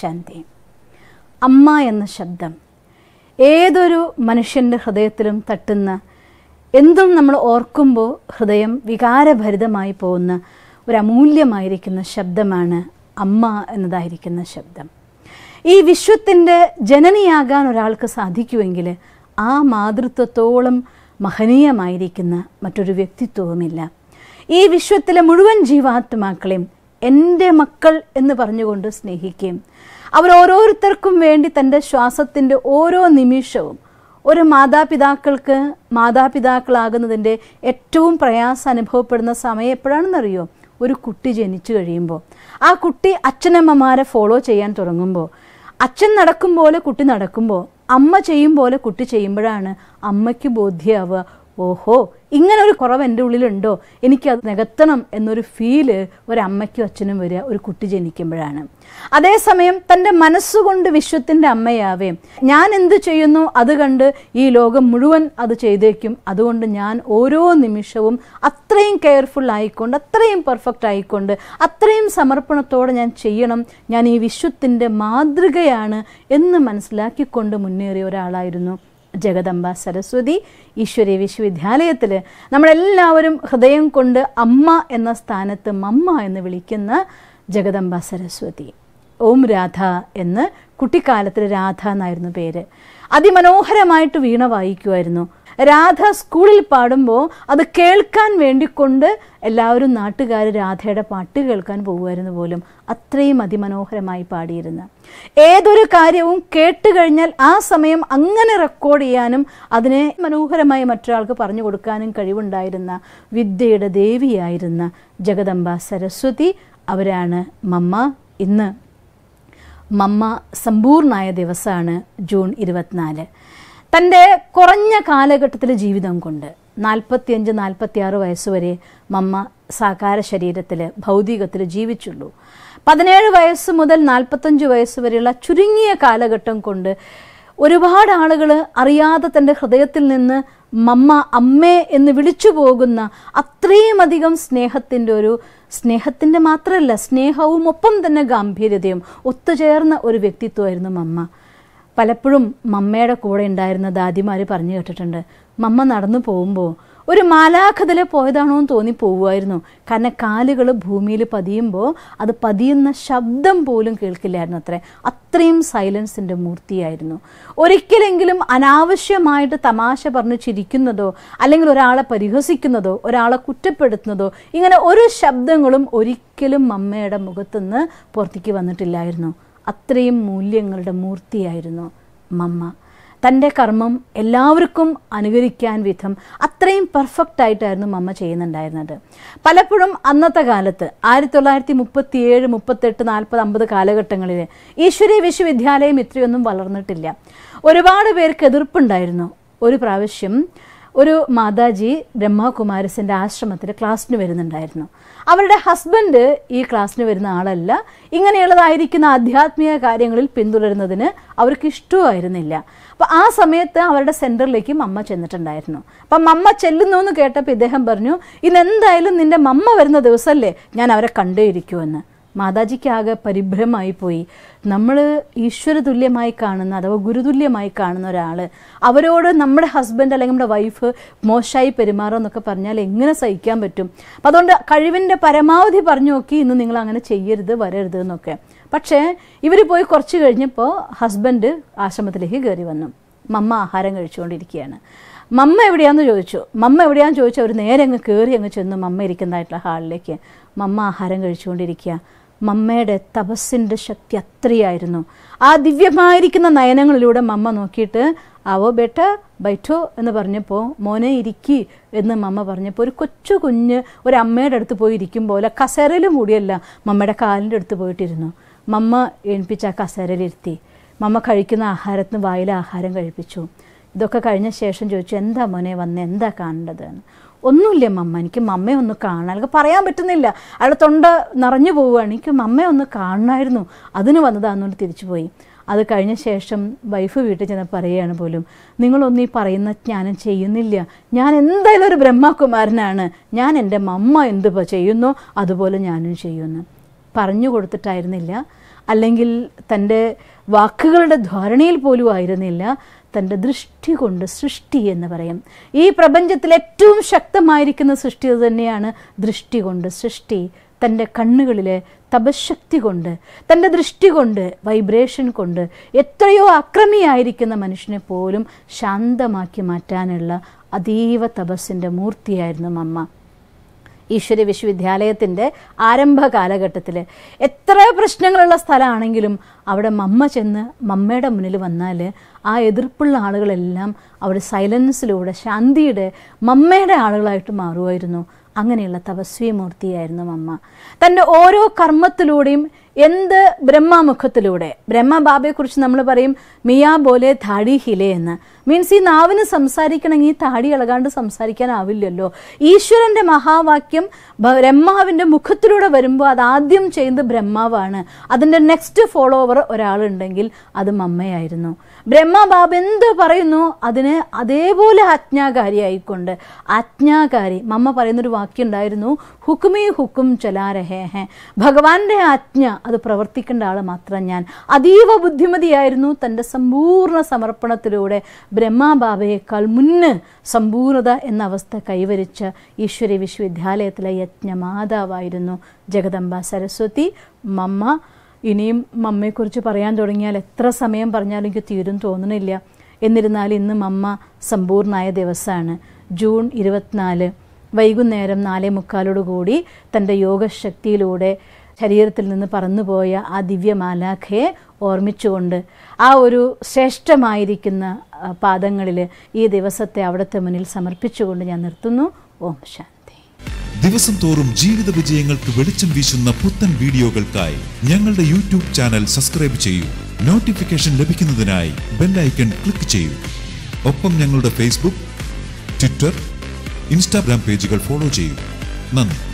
ശാന്തി അമ്മ എന്ന ശബ്ദം ഏതൊരു മനുഷ്യൻ്റെ ഹൃദയത്തിലും തട്ടുന്ന എന്തും നമ്മൾ ഓർക്കുമ്പോൾ ഹൃദയം വികാരഭരിതമായി പോകുന്ന ഒരു അമൂല്യമായിരിക്കുന്ന ശബ്ദമാണ് അമ്മ എന്നതായിരിക്കുന്ന ശബ്ദം ഈ വിശ്വത്തിൻ്റെ ജനനിയാകാൻ ഒരാൾക്ക് സാധിക്കുമെങ്കിൽ ആ മാതൃത്വത്തോളം മഹനീയമായിരിക്കുന്ന മറ്റൊരു വ്യക്തിത്വവുമില്ല ഈ വിശ്വത്തിലെ മുഴുവൻ ജീവാത്മാക്കളെയും എൻ്റെ മക്കൾ എന്ന് പറഞ്ഞുകൊണ്ട് സ്നേഹിക്കുകയും അവർ ഓരോരുത്തർക്കും വേണ്ടി തൻ്റെ ശ്വാസത്തിൻ്റെ ഓരോ നിമിഷവും ഒരു മാതാപിതാക്കൾക്ക് മാതാപിതാക്കളാകുന്നതിൻ്റെ ഏറ്റവും പ്രയാസം അനുഭവപ്പെടുന്ന സമയം എപ്പോഴാണെന്നറിയോ ഒരു കുട്ടി ജനിച്ചു കഴിയുമ്പോൾ ആ കുട്ടി അച്ഛനമ്മമാരെ ഫോളോ ചെയ്യാൻ തുടങ്ങുമ്പോൾ അച്ഛൻ നടക്കും പോലെ കുട്ടി നടക്കുമ്പോൾ അമ്മ ചെയ്യും പോലെ കുട്ടി ചെയ്യുമ്പോഴാണ് അമ്മയ്ക്ക് ബോധ്യമാവുക ഓഹോ ഇങ്ങനെ ഒരു കുറവ് എൻ്റെ ഉള്ളിലുണ്ടോ എനിക്കത് നികത്തണം എന്നൊരു ഫീല് ഒരമ്മയ്ക്കും അച്ഛനും വരിക ഒരു കുട്ടി ജനിക്കുമ്പോഴാണ് അതേസമയം തൻ്റെ മനസ്സുകൊണ്ട് വിശ്വത്തിൻ്റെ അമ്മയാവേ ഞാൻ എന്ത് ചെയ്യുന്നു അത് കണ്ട് ഈ ലോകം മുഴുവൻ അത് ചെയ്തേക്കും അതുകൊണ്ട് ഞാൻ ഓരോ നിമിഷവും അത്രയും കെയർഫുൾ ആയിക്കൊണ്ട് അത്രയും പെർഫെക്റ്റ് ആയിക്കൊണ്ട് അത്രയും സമർപ്പണത്തോടെ ഞാൻ ചെയ്യണം ഞാൻ ഈ വിശ്വത്തിൻ്റെ മാതൃകയാണ് എന്ന് മനസ്സിലാക്കിക്കൊണ്ട് മുന്നേറിയ ഒരാളായിരുന്നു ജഗദംബ സരസ്വതി ഈശ്വരീയ വിശ്വവിദ്യാലയത്തിൽ നമ്മളെല്ലാവരും ഹൃദയം കൊണ്ട് അമ്മ എന്ന സ്ഥാനത്ത് മമ്മ എന്ന് വിളിക്കുന്ന ജഗദംബ സരസ്വതി ഓം രാധ എന്ന് കുട്ടിക്കാലത്തിൽ രാധ എന്നായിരുന്നു പേര് അതിമനോഹരമായിട്ട് വീണ വായിക്കുമായിരുന്നു രാധ സ്കൂളിൽ പാടുമ്പോൾ അത് കേൾക്കാൻ വേണ്ടിക്കൊണ്ട് എല്ലാവരും നാട്ടുകാർ രാധയുടെ പാട്ട് കേൾക്കാൻ പോകുമായിരുന്നു പോലും അത്രയും അതിമനോഹരമായി പാടിയിരുന്ന ഏതൊരു കാര്യവും കേട്ട് കഴിഞ്ഞാൽ ആ സമയം അങ്ങനെ റെക്കോർഡ് ചെയ്യാനും അതിനെ മനോഹരമായി മറ്റൊരാൾക്ക് പറഞ്ഞു കൊടുക്കാനും കഴിവുണ്ടായിരുന്ന വിദ്യയുടെ ദേവിയായിരുന്ന ജഗദംബ സരസ്വതി അവരാണ് മമ്മ ഇന്ന് മമ്മ സമ്പൂർണമായ ദിവസമാണ് ജൂൺ ഇരുപത്തിനാല് തൻ്റെ കുറഞ്ഞ കാലഘട്ടത്തിലെ ജീവിതം കൊണ്ട് നാൽപ്പത്തിയഞ്ച് നാൽപ്പത്തിയാറ് വയസ്സുവരെ മമ്മ സാകാര ശരീരത്തിൽ ഭൗതികത്തിൽ ജീവിച്ചുള്ളൂ പതിനേഴ് വയസ്സ് മുതൽ നാൽപ്പത്തഞ്ച് വയസ്സ് വരെയുള്ള ചുരുങ്ങിയ കാലഘട്ടം കൊണ്ട് ഒരുപാട് ആളുകൾ അറിയാതെ തൻ്റെ ഹൃദയത്തിൽ നിന്ന് മമ്മ അമ്മേ എന്ന് വിളിച്ചു പോകുന്ന അത്രയും അധികം സ്നേഹത്തിൻ്റെ ഒരു സ്നേഹത്തിൻ്റെ മാത്രമല്ല സ്നേഹവും ഒപ്പം തന്നെ ഗാംഭീര്യതയും ഒത്തുചേർന്ന ഒരു വ്യക്തിത്വമായിരുന്നു മമ്മ പലപ്പോഴും മമ്മയുടെ കൂടെ ഉണ്ടായിരുന്ന ദാദിമാർ പറഞ്ഞു കേട്ടിട്ടുണ്ട് മമ്മ നടന്നു പോകുമ്പോൾ ഒരു മാലാഖതിൽ പോയതാണോ എന്ന് തോന്നി പോവുമായിരുന്നു കാരണം കാലുകൾ ഭൂമിയിൽ പതിയുമ്പോൾ അത് പതിയുന്ന ശബ്ദം പോലും കേൾക്കില്ലായിരുന്നു അത്രേ അത്രയും സൈലൻസിൻ്റെ മൂർത്തിയായിരുന്നു ഒരിക്കലെങ്കിലും അനാവശ്യമായിട്ട് തമാശ പറഞ്ഞു ചിരിക്കുന്നതോ അല്ലെങ്കിൽ ഒരാളെ പരിഹസിക്കുന്നതോ ഒരാളെ കുറ്റപ്പെടുത്തുന്നതോ ഇങ്ങനെ ഒരു ശബ്ദങ്ങളും ഒരിക്കലും മമ്മയുടെ മുഖത്തുനിന്ന് പുറത്തേക്ക് വന്നിട്ടില്ലായിരുന്നു അത്രയും മൂല്യങ്ങളുടെ മൂർത്തിയായിരുന്നു മമ്മ തൻ്റെ കർമ്മം എല്ലാവർക്കും അനുകരിക്കാൻ വിധം അത്രയും പെർഫെക്റ്റ് ആയിട്ടായിരുന്നു മമ്മ ചെയ്യുന്നുണ്ടായിരുന്നത് പലപ്പോഴും അന്നത്തെ കാലത്ത് ആയിരത്തി തൊള്ളായിരത്തി മുപ്പത്തി ഏഴ് മുപ്പത്തെട്ട് നാൽപ്പത് അമ്പത് കാലഘട്ടങ്ങളിൽ ഈശ്വരീയ വിശ്വവിദ്യാലയം ഇത്രയൊന്നും വളർന്നിട്ടില്ല ഒരുപാട് പേർക്ക് എതിർപ്പുണ്ടായിരുന്നു ഒരു പ്രാവശ്യം ഒരു മാതാജി ബ്രഹ്മകുമാരസിൻ്റെ ആശ്രമത്തിൽ ക്ലാസ്സിന് വരുന്നുണ്ടായിരുന്നു അവരുടെ ഹസ്ബൻഡ് ഈ ക്ലാസ്സിന് വരുന്ന ആളല്ല ഇങ്ങനെയുള്ളതായിരിക്കുന്ന ആധ്യാത്മിക കാര്യങ്ങളിൽ പിന്തുടരുന്നതിന് അവർക്ക് ഇഷ്ടമായിരുന്നില്ല അപ്പോൾ ആ സമയത്ത് അവരുടെ സെൻറ്ററിലേക്ക് മമ്മ ചെന്നിട്ടുണ്ടായിരുന്നു അപ്പം മമ്മ ചെല്ലുന്നു എന്ന് കേട്ടപ്പോൾ ഇദ്ദേഹം പറഞ്ഞു ഇന്ന് എന്തായാലും നിൻ്റെ മമ്മ വരുന്ന ദിവസമല്ലേ ഞാൻ അവരെ കണ്ടേ ഇരിക്കുമെന്ന് മാതാജിക്ക് ആകെ പരിഭ്രമായി പോയി നമ്മൾ ഈശ്വര തുല്യമായി കാണുന്ന അഥവാ ഗുരുതുല്യമായി കാണുന്ന ഒരാൾ അവരോട് നമ്മുടെ ഹസ്ബൻഡ് അല്ലെങ്കിൽ നമ്മുടെ വൈഫ് മോശമായി പെരുമാറുക എന്നൊക്കെ പറഞ്ഞാൽ എങ്ങനെ സഹിക്കാൻ പറ്റും അപ്പം അതുകൊണ്ട് കഴിവിൻ്റെ പരമാവധി പറഞ്ഞു നോക്കി ഇന്ന് നിങ്ങൾ അങ്ങനെ ചെയ്യരുത് വരരുത് എന്നൊക്കെ പക്ഷേ ഇവർ പോയി കുറച്ച് കഴിഞ്ഞപ്പോൾ ഹസ്ബൻഡ് ആശ്രമത്തിലേക്ക് കയറി വന്നു മമ്മ ആഹാരം കഴിച്ചുകൊണ്ടിരിക്കുകയാണ് മമ്മ എവിടെയാണെന്ന് ചോദിച്ചു മമ്മ എവിടെയാണെന്ന് ചോദിച്ചു അവർ നേരെ അങ്ങ് കയറി അങ്ങ് ചെന്നു മമ്മ ഇരിക്കുന്നതായിട്ടുള്ള ഹാളിലേക്ക് മമ്മ ആഹാരം കഴിച്ചുകൊണ്ടിരിക്കുക മമ്മയുടെ തപസ്സിൻ്റെ ശക്തി അത്രയായിരുന്നു ആ ദിവ്യമായിരിക്കുന്ന നയനങ്ങളിലൂടെ മമ്മ നോക്കിയിട്ട് ആവോ ബേട്ട ബൈറ്റോ എന്ന് പറഞ്ഞപ്പോൾ മോനെ ഇരിക്കി എന്ന് മമ്മ പറഞ്ഞപ്പോൾ ഒരു കൊച്ചു കുഞ്ഞ് ഒരു അമ്മയുടെ അടുത്ത് പോയി ഇരിക്കും പോലെ കസേരയിലും കൂടിയല്ല മമ്മയുടെ കാലിൻ്റെ അടുത്ത് പോയിട്ടിരുന്നു മമ്മ എണിപ്പിച്ച് ആ കസേരയിലിരുത്തി മമ്മ കഴിക്കുന്ന ആഹാരത്തിന് വായിൽ ആഹാരം കഴിപ്പിച്ചു ഇതൊക്കെ കഴിഞ്ഞ ശേഷം ചോദിച്ചു എന്താ മോനെ വന്ന് എന്താ കാണേണ്ടത് എന്ന് ഒന്നുമില്ല മമ്മ എനിക്ക് മമ്മയെ ഒന്ന് കാണാൻ എനിക്ക് പറയാൻ പറ്റുന്നില്ല അയാളുടെ തൊണ്ട നിറഞ്ഞു പോവുകയാണ് എനിക്ക് മമ്മയെ ഒന്ന് കാണണമായിരുന്നു അതിന് വന്നതാണെന്നുകൊണ്ട് തിരിച്ചു പോയി അത് കഴിഞ്ഞ ശേഷം വൈഫ് വീട്ടിൽ ചെന്ന് പറയുകയാണ് പോലും നിങ്ങളൊന്നും ഈ പറയുന്ന ജ്ഞാനം ചെയ്യുന്നില്ല ഞാൻ എന്തായാലും ഒരു ബ്രഹ്മകുമാരനാണ് ഞാൻ എൻ്റെ മമ്മ എന്ത് ചെയ്യുന്നോ അതുപോലെ ഞാനും ചെയ്യുന്നു പറഞ്ഞു കൊടുത്തിട്ടായിരുന്നില്ല അല്ലെങ്കിൽ തൻ്റെ വാക്കുകളുടെ ധാരണയിൽ പോലും ആയിരുന്നില്ല തൻ്റെ ദൃഷ്ടി കൊണ്ട് സൃഷ്ടി എന്ന് പറയും ഈ പ്രപഞ്ചത്തിൽ ഏറ്റവും ശക്തമായിരിക്കുന്ന സൃഷ്ടി അത് തന്നെയാണ് ദൃഷ്ടി കൊണ്ട് സൃഷ്ടി തൻ്റെ കണ്ണുകളിലെ തപശക്തി കൊണ്ട് തൻ്റെ ദൃഷ്ടി കൊണ്ട് വൈബ്രേഷൻ കൊണ്ട് എത്രയോ അക്രമിയായിരിക്കുന്ന മനുഷ്യനെ പോലും ശാന്തമാക്കി മാറ്റാനുള്ള അതീവ തപസ്സിൻ്റെ മൂർത്തിയായിരുന്നു അമ്മ ഈശ്വര വിശ്വവിദ്യാലയത്തിൻ്റെ ആരംഭ കാലഘട്ടത്തിൽ എത്ര പ്രശ്നങ്ങളുള്ള സ്ഥലമാണെങ്കിലും അവിടെ മമ്മ ചെന്ന് മമ്മയുടെ മുന്നിൽ വന്നാൽ ആ എതിർപ്പുള്ള ആളുകളെല്ലാം അവിടെ സൈലൻസിലൂടെ ശാന്തിയുടെ മമ്മയുടെ ആളുകളായിട്ട് മാറുമായിരുന്നു അങ്ങനെയുള്ള തപസ്വിമൂർത്തിയായിരുന്നു മമ്മ തൻ്റെ ഓരോ കർമ്മത്തിലൂടെയും എന്ത് ബ്രഹ്മമുഖത്തിലൂടെ ബ്രഹ്മബാബയെക്കുറിച്ച് നമ്മൾ പറയും മിയാ പോലെ താടി ഹിലെ എന്ന് മീൻസ് ഈ നാവിന് സംസാരിക്കണമെങ്കിൽ ഈ താടി ഇളകാണ്ട് സംസാരിക്കാനാവില്ലല്ലോ ഈശ്വരൻ്റെ മഹാവാക്യം ബ്രഹ്മാവിൻ്റെ മുഖത്തിലൂടെ വരുമ്പോൾ അത് ആദ്യം ചെയ്യുന്നത് ബ്രഹ്മാവാണ് അതിൻ്റെ നെക്സ്റ്റ് ഫോളോവർ ഒരാളുണ്ടെങ്കിൽ അത് മമ്മയായിരുന്നു ബ്രഹ്മബാബ എന്ത് പറയുന്നു അതിന് അതേപോലെ ആജ്ഞാകാരിയായിക്കൊണ്ട് ആജ്ഞാകാരി മമ്മ പറയുന്നൊരു വാക്യം ഉണ്ടായിരുന്നു ഹുക്കുമേ ഹുക്കും ചലാരഹേ ഹേ ഭഗവാന്റെ ആജ്ഞ അത് പ്രവർത്തിക്കേണ്ട ആൾ മാത്രം ഞാൻ അതീവ ബുദ്ധിമതിയായിരുന്നു തൻ്റെ സമ്പൂർണ്ണ സമർപ്പണത്തിലൂടെ ബ്രഹ്മബാബയേക്കാൾ മുന്ന് സമ്പൂർണത എന്ന അവസ്ഥ കൈവരിച്ച ഈശ്വരി വിശ്വവിദ്യാലയത്തിലെ യജ്ഞമാതാവായിരുന്നു ജഗദംബ സരസ്വതി മമ്മ ഇനിയും മമ്മയെക്കുറിച്ച് പറയാൻ തുടങ്ങിയാൽ എത്ര സമയം പറഞ്ഞാലും എനിക്ക് തീരും തോന്നണില്ല എന്നിരുന്നാൽ ഇന്ന് മമ്മ സമ്പൂർണ്ണമായ ദിവസമാണ് ജൂൺ ഇരുപത്തിനാല് വൈകുന്നേരം നാലേ മുക്കാലോടുകൂടി തൻ്റെ യോഗശക്തിയിലൂടെ ശരീരത്തിൽ നിന്ന് പറന്നുപോയ ആ ദിവ്യമാലാഖയെ ഓർമ്മിച്ചുകൊണ്ട് ആ ഒരു ശ്രേഷ്ഠമായിരിക്കുന്ന പാദങ്ങളിൽ ഈ ദിവസത്തെ അവിടുത്തെ മുന്നിൽ സമർപ്പിച്ചുകൊണ്ട് ഞാൻ നിർത്തുന്നു ഓം ശാന്തി ദിവസം തോറും ജീവിത വിജയങ്ങൾക്ക് വെളിച്ചം വീശുന്ന പുത്തൻ വീഡിയോകൾക്കായി ഞങ്ങളുടെ യൂട്യൂബ് ചാനൽ സബ്സ്ക്രൈബ് ചെയ്യൂ നോട്ടിഫിക്കേഷൻ ലഭിക്കുന്നതിനായി ബെല്ലൈക്കൺ ക്ലിക്ക് ചെയ്യൂ ഒപ്പം ഞങ്ങളുടെ ഫേസ്ബുക്ക് ട്വിറ്റർ ഇൻസ്റ്റാഗ്രാം പേജുകൾ ഫോളോ ചെയ്യൂ നന്ദി